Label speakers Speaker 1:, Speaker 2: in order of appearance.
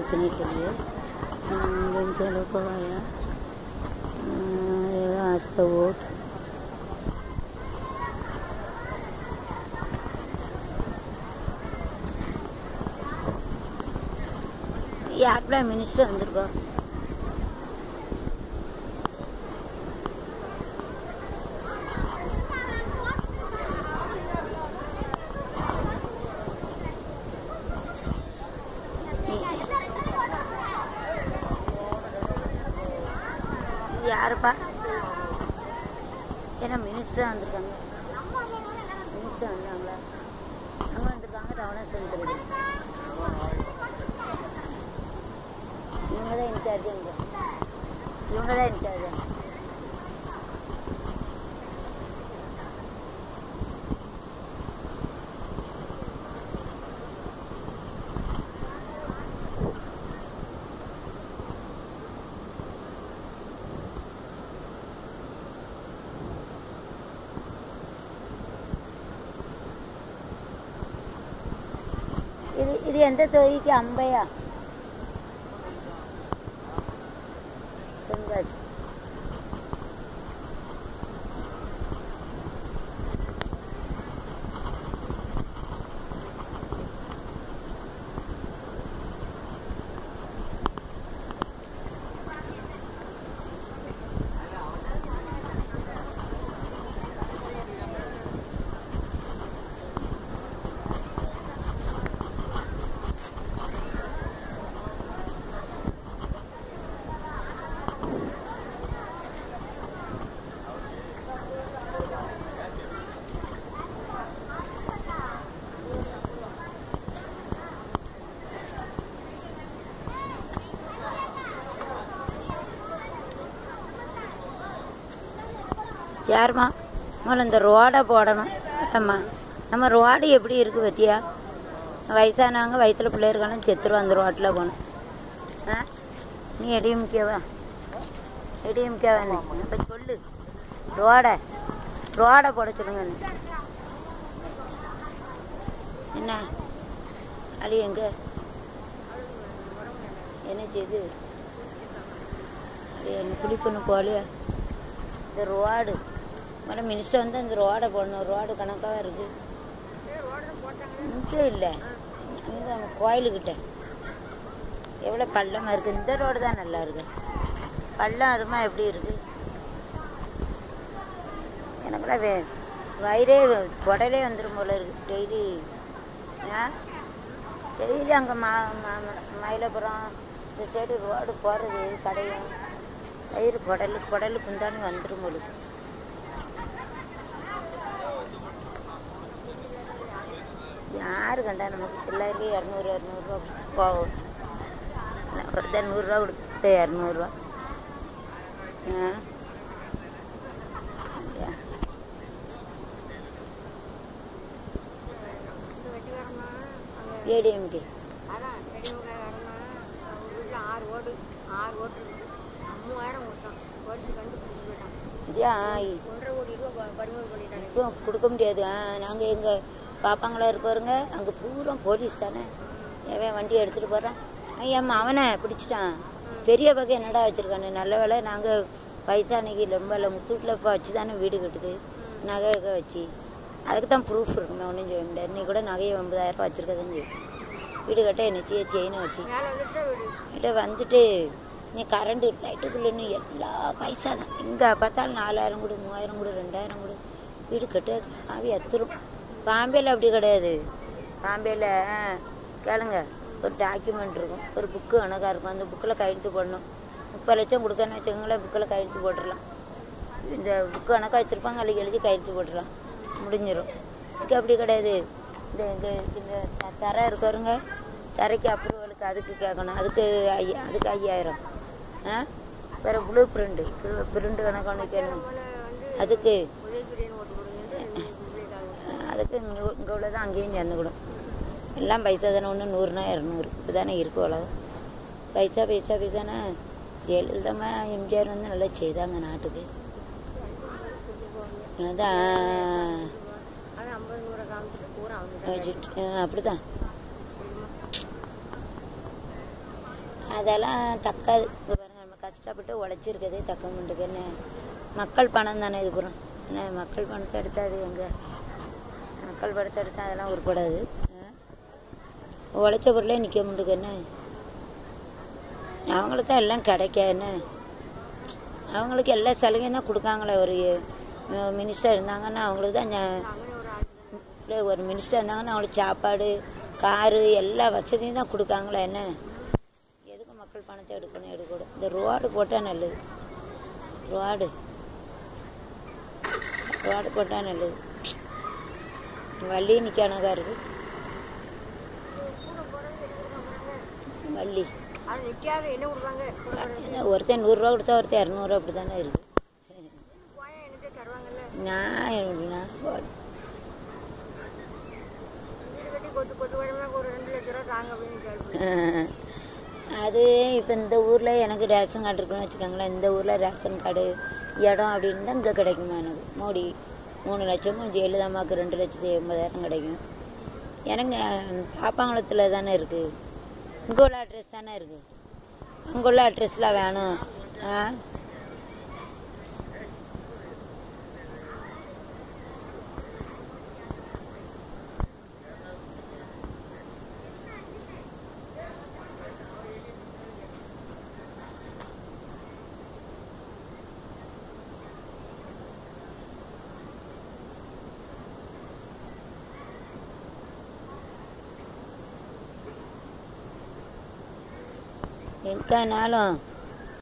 Speaker 1: இருக்குன்னு சொல்லி दोनशे लोक वाया अं, असतं वोट யாருப்பா மினிஸ்டர் வந்திருக்கோம் யாருப்பா ஏன்னா மினிஸ்டர் வந்திருக்காங்க மினிஸ்டர் வந்தாங்களா அங்கே வந்திருக்காங்க ரவணன் செலுத்துறது இவங்க தான் இன்சார்ஜ் இங்கே இவங்க தான் இன்சார்ஜ் இது இது எந்த தொகுதிக்கு அம்பையா தென்காசி யாரும்மா முதல்ல இந்த ரோடை போடணும் ஆமா நம்ம ரோடு எப்படி இருக்கு பத்தியா வயசானவங்க வயிற்றுல பிள்ளை இருக்காலும் செத்துருவா அந்த ரோட்டில் போகணும் ஆ நீ எடிஎம்கேவா எடிஎம்கேவா இப்போ சொல்லு ரோடை ரோடை போட சொல்லுங்க என்ன. என்ன அது எங்க என்ன செய்யுது அது என்ன குளிப்பண்ணு போலியா இந்த ரோடு மேடம் மினிஸ்டர் வந்து அந்த ரோடை போடணும் ரோடு கணக்காக இருக்கு இங்கே இல்லை இங்கே நம்ம கோயிலுக்கிட்ட எவ்வளோ பள்ளமாக இருக்குது இந்த ரோடு தான் நல்லா இருக்கு பள்ளம் அதுமா எப்படி இருக்கு எனக்குலாம் வே வயிறே குடலே வந்துடும் போல இருக்கு டெய்லி ஆ டெய்லி அங்கே மா மா- மா- மயிலபுரம் இந்த சைடு ரோடு போகிறது கடையும் வயிறு குடலு குடலு குந்தானு வந்துடும் போல இருக்கு. யாரு கண்டா நமக்கு எல்லாருக்கும் இரநூறு இரநூறுவா போகும் ஒருத்தர் நூறுரூவா கொடுத்து இரநூறுவா ஆ அப்படியா? ஏடிஎம்கே
Speaker 2: அதான் பெரியவங்க இடமா வீட்டில் ஆறு ஓடு ஆறு ஓட்டு இருக்கு மூவாயிரம் கொடுத்தான் ஓட்டு கண்டு போயிட்டான்
Speaker 1: இதா
Speaker 2: ஒன்றரை கோடி ரூபா பறிமுதல் பண்ணிட்டாங்க
Speaker 1: இப்போ கொடுக்க முடியாது ஆ நாங்கள் எங்கள் பாப்பாங்களா இருக்கவருங்க அங்கே பூரா போலீஸ் தானே எவன் வண்டி எடுத்துகிட்டு போகிறான் ஐயாம்மா அவனை பிடிச்சிட்டான் பெரிய வகை என்னடா வச்சுருக்கானு நல்ல வேலை நாங்கள் வயசானைக்கு ரொம்ப இல்லை முத்தூட்டில் இப்போ வச்சு தானே வீடு கட்டுது நகை கிகை வச்சு அதுக்கு தான் ப்ரூஃப் இருக்குமே ஒன்றும் செய்ய முடியாது நீ கூட நகையை ஒன்பதாயிரம் ரூபாய் வச்சுருக்கதான் செய்யும் வீடு கட்ட என்ன செய்ய செயினை வச்சு
Speaker 2: மேலே வந்துட்டு வீடு
Speaker 1: இதை வந்துட்டு நீ கரண்ட் லைட்டுக்குள்ளன்னு எல்லா பைசா தான் எங்கே பார்த்தாலும் நாலாயிரம் கொடு மூவாயிரம் கொடு ரெண்டாயிரம் கொடு வீடு கட்ட ஆவி அத்துரும் பாம்பேல அப்படி கிடையாது பாம்பேல கேளுங்க ஒரு டாக்குமெண்ட் இருக்கும் ஒரு புக்கு கணக்காக இருக்கும் அந்த புக்கில் கையெழுத்து போடணும் முப்பது லட்சம் கொடுக்கன்னு வச்சுக்கோங்களேன் புக்கில் கையெழுத்து போட்டுடலாம் இந்த புக்கு கணக்காக வச்சுருப்பாங்க அதில் எழுதி கையெழுத்து போட்டுடலாம் முடிஞ்சிடும் இதுக்கு அப்படி கிடையாது இந்த இந்த இந்த த- தரை இருக்கவருங்க தரைக்கு அப்ரூவலுக்கு அதுக்கு கேட்கணும் அதுக்கு ஐயா அதுக்கு ஐயாயிரம் ஆ வேறு ப்ளூ பிரிண்ட்டு பிரிண்ட் கணக்கான கேட்கணும் அதுக்கு
Speaker 2: உதயசூரியன் ஓட்டு கொடுங்க
Speaker 1: அதுக்கு இங்கே இங்கே உள்ளதான் அங்கேயும் சேர்ந்துக்கிடும் எல்லாம் பைசா தானே ஒன்று நூறுனா இரநூறு இப்போ தானே இருக்கு அவ்வளோதான் பைசா பைசா பைசானா ஜெயலலிதா எம்ஜிஆர் வந்து நல்லா செய்தாங்க நாட்டுக்கு அதான்
Speaker 2: அது ஐம்பது நூறு காமிச்சிட்டு பூரா அவங்க
Speaker 1: வச்சுட்டு அப்படிதான் அதெல்லாம் தக்காது இங்க பாருங்க நம்ம கஷ்டப்பட்டு உழைச்சிருக்கதே தக்க முடியுதுன்னு மக்கள் பணம் தானே இது புறம் என்ன மக்கள் பணத்தை எடுத்தா அது எங்க மக்கள் பணத்தை எடுத்தா அதெல்லாம் உருப்படாது ஆ? உழைச்ச பொருளே நிற்க முடியுது என்ன அவங்களுக்கு தான் எல்லாம் கிடைக்க என்ன அவங்களுக்கு எல்லா சலுகையும் தான் கொடுக்காங்களே ஒரு மினிஸ்டர் இருந்தாங்கன்னா அவங்களுக்கு தான் ஞா-
Speaker 2: அங்கே ஒரு ஆள்
Speaker 1: இல்லை ஒரு மினிஸ்டர் இருந்தாங்கன்னா அவங்களுக்கு சாப்பாடு காரு எல்லா வசதியும் தான் கொடுக்காங்களே என்ன எதுக்கு மக்கள் பணத்தை எடுக்கணும் எடுக்கக்கூடாது இந்த ரோடு போட்டால் நல்லது ரோடு ரோடு போட்டால் நல்லது வள்ளி நிற்கானதா இருக்கு வள்ளி
Speaker 2: அது நிற்காது என்ன கொடுப்பாங்க
Speaker 1: என்ன ஒருத்தன் நூறுரூவா கொடுத்தா ஒருத்தன் இரநூறுவா அப்படி தானே இருக்கு
Speaker 2: போயா எனக்கு தருவாங்கல்ல
Speaker 1: நான் எப்படின்னா
Speaker 2: வீடு கட்டி கொத்து கொத்து வேணும்னா ஒரு ரெண்டு லட்ச ரூபா தாங்க அப்படின்னு கேள்வி
Speaker 1: அது இப்போ இந்த ஊரில் எனக்கு ரேஷன் கார்டு இருக்குன்னு வச்சுக்கோங்களேன் இந்த ஊரில் ரேஷன் கார்டு இடம் அப்படின்னு தான் இங்கே கிடைக்குமா எனக்கு மோடி மூணு லட்சமும் ஜெயலலிதாமாவுக்கு ரெண்டு லட்சத்தி எண்பதாயிரம் கிடைக்கும் எனக்கு பாப்பாங்குளத்தில் தானே இருக்குது இங்கே உள்ள அட்ரஸ் தானே இருக்குது அங்கே உள்ள அட்ரஸில் வேணும் ஆ எதுக்கானாலும்